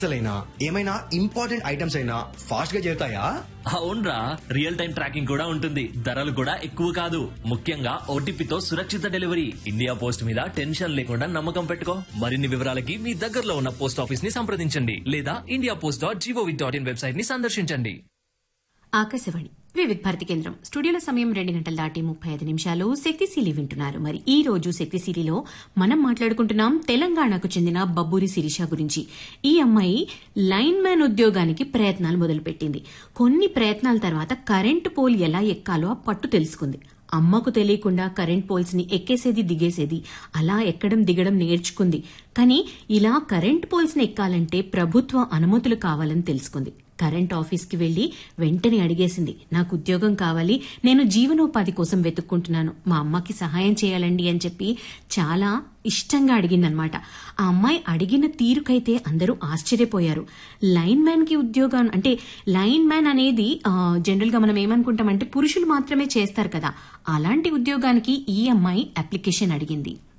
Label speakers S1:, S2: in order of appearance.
S1: అసలైనా ఏమైనా important items అయినా fast గా చేరుతాయా
S2: అవునరా రియల్ టైం ట్రాకింగ్ కూడా ఉంటుంది ధరలు కూడా ఎక్కువ కాదు ముఖ్యంగా ఓటీపీతో సురక్షిత డెలివరీ ఇండియా పోస్ట్ మీద టెన్షన్ లేకుండా నమ్మకం పెట్టుకో మరిన్ని వివరాలకి మీ దగ్గరలో ఉన్న పోస్ట్ ఆఫీస్ ని సంప్రదించండి లేదా India post dot G O V dot in website ని సందర్శించండి
S3: ఆకాశవాణి వివిధ భారతి కేంద్రం స్టూడియోల సమయం రెండు గంటల దాటి ముప్పై ఐదు నిమిషాలు శక్తిశీలి వింటున్నారు మరి ఈ రోజు శక్తిశీలిలో మనం మాట్లాడుకుంటున్నాం తెలంగాణకు చెందిన బబ్బూరి శిరీష గురించి ఈ అమ్మాయి లైన్ మ్యాన్ ఉద్యోగానికి ప్రయత్నాలు మొదలుపెట్టింది కొన్ని ప్రయత్నాల తర్వాత కరెంటు పోల్ ఎలా ఎక్కాలో ఆ పట్టు తెలుసుకుంది అమ్మకు తెలియకుండా కరెంట్ పోల్స్ ని ఎక్కేసేది దిగేసేది అలా ఎక్కడం దిగడం నేర్చుకుంది కానీ ఇలా కరెంట్ పోల్స్ ని ఎక్కాలంటే ప్రభుత్వ అనుమతులు కావాలని తెలుసుకుంది కరెంట్ ఆఫీస్కి వెళ్లి వెంటనే అడిగేసింది నాకు ఉద్యోగం కావాలి నేను జీవనోపాధి కోసం వెతుక్కుంటున్నాను మా అమ్మకి సహాయం చేయాలండి అని చెప్పి చాలా ఇష్టంగా అడిగిందనమాట ఆ అమ్మాయి అడిగిన తీరుకైతే అందరూ ఆశ్చర్యపోయారు లైన్ మ్యాన్ కి ఉద్యోగం అంటే లైన్ మ్యాన్ అనేది జనరల్ గా మనం ఏమనుకుంటామంటే పురుషులు మాత్రమే చేస్తారు కదా అలాంటి ఉద్యోగానికి ఈ అమ్మాయి అప్లికేషన్ అడిగింది